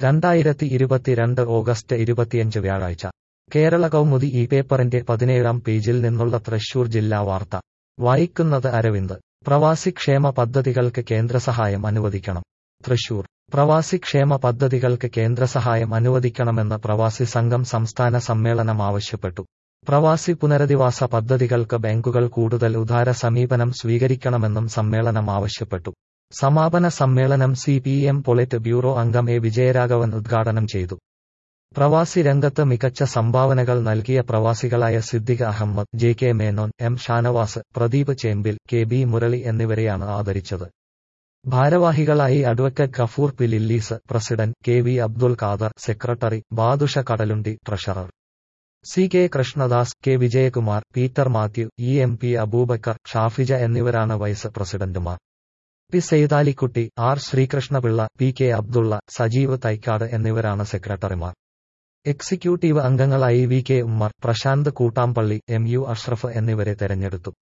രണ്ടായിരത്തി ഇരുപത്തിരണ്ട് ഓഗസ്റ്റ് ഇരുപത്തിയഞ്ച് വ്യാഴാഴ്ച കേരള കൗമുദി ഈ പേപ്പറിന്റെ പതിനേഴാം പേജിൽ നിന്നുള്ള തൃശൂർ ജില്ലാ വാർത്ത വായിക്കുന്നത് അരവിന്ദ് പ്രവാസി ക്ഷേമ പദ്ധതികൾക്ക് കേന്ദ്രസഹായം അനുവദിക്കണം തൃശൂർ പ്രവാസി ക്ഷേമ പദ്ധതികൾക്ക് കേന്ദ്രസഹായം അനുവദിക്കണമെന്ന് പ്രവാസി സംഘം സംസ്ഥാന സമ്മേളനം ആവശ്യപ്പെട്ടു പ്രവാസി പുനരധിവാസ പദ്ധതികൾക്ക് ബാങ്കുകൾ കൂടുതൽ ഉദാര സമീപനം സ്വീകരിക്കണമെന്നും സമ്മേളനം ആവശ്യപ്പെട്ടു സമാപന സമ്മേളനം C P M polit bureau അംഗം എ വിജയരാഘവൻ ഉദ്ഘാടനം ചെയ്തു പ്രവാസി രംഗത്ത് മികച്ച സംഭാവനകൾ നൽകിയ പ്രവാസികളായ Siddique Ahmed J K Menon M Shanavas Pradeep Chembil K B Murali എന്നിവരെയാണ് ആദരിച്ചത് ഭാരവാഹികളായി advocate Gafoor P Lillies president K V Abdul Khader secretary Badusha Kadalundi treasurer C K Krishnadas K Vijayakumar Peter Mathew E M P Aboobacker Shafija എന്നിവരാണ് വൈസ് പ്രസിഡന്റുമാർ P Seythalikutty R Sreekrishnapillai P K Abdulla Sajeev Thaikkad എന്നിവരാണ് സെക്രട്ടറിമാർ എക്സിക്യൂട്ടീവ് അംഗങ്ങളായി V K Ummer Prasanth Koottampally M U Ashraf എന്നിവരെ തെരഞ്ഞെടുത്തു